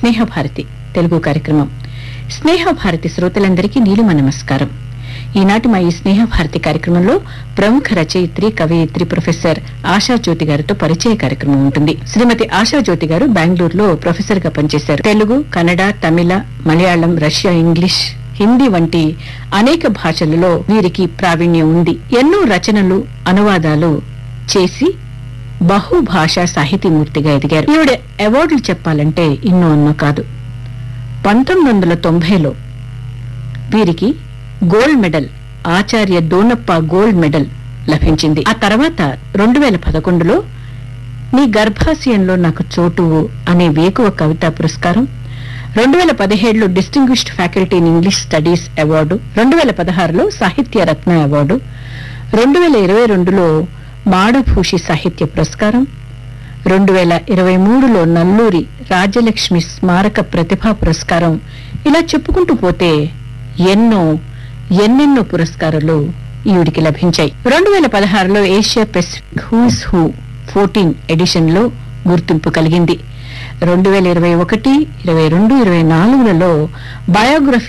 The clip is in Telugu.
స్నేహభారతి తెలుగు కార్యక్రమం స్నేహభారతి శ్రోతలందరికీ నీలిమ నమస్కారం ఈనాటి మా ఈ స్నేహభారతి కార్యక్రమంలో ప్రముఖ రచయిత్రి కవయిత్రి ప్రొఫెసర్ ఆశాజ్యోతి గారితో పరిచయ కార్యక్రమం ఉంటుంది శ్రీమతి ఆశాజ్యోతి గారు బెంగళూరులో ప్రొఫెసర్ గా పనిచేశారు తెలుగు కన్నడ తమిళ మలయాళం రష్యా ఇంగ్లీష్ హిందీ వంటి అనేక భాషలలో వీరికి ప్రావీణ్యం ఉంది ఎన్నో రచనలు అనువాదాలు చేసి బహుభాషా సాహితీమూర్తిగా ఎదిగారు ఈవిడ అవార్డులు చెప్పాలంటే ఇన్నో అన్నో కాదు పంతొమ్మిది వందల తొంభైలో వీరికి gold medal Acharya Donappa gold medal లభించింది ఆ తర్వాత రెండు వేల పదకొండులో నీ గర్భాశయంలో నాకు చోటు అనే వేకువ కవితా పురస్కారం రెండు వేల పదిహేడులో distinguished faculty in English studies award రెండు వేల పదహారులో సాహిత్య రత్న అవార్డు రెండు వేల ఇరవై రెండులో మాడభూషి సాహిత్య పురస్కారం రెండు వేల ఇరవై మూడులో నల్లూరి రాజ్యలక్ష్మి స్మారక ప్రతిభా పురస్కారం ఇలా చెప్పుకుంటూ పోతే ఎన్నో ఎన్నెన్నో పురస్కారాలు ఈవిడికి లభించాయి రెండు వేల పదహారులో Asia Pacific who's who fourteen edition లో గుర్తింపు కలిగింది రెండు వేల ఇరవై ఒకటి ఇరవై రెండు ఇరవై నాలుగులలో బయోగ్రఫీ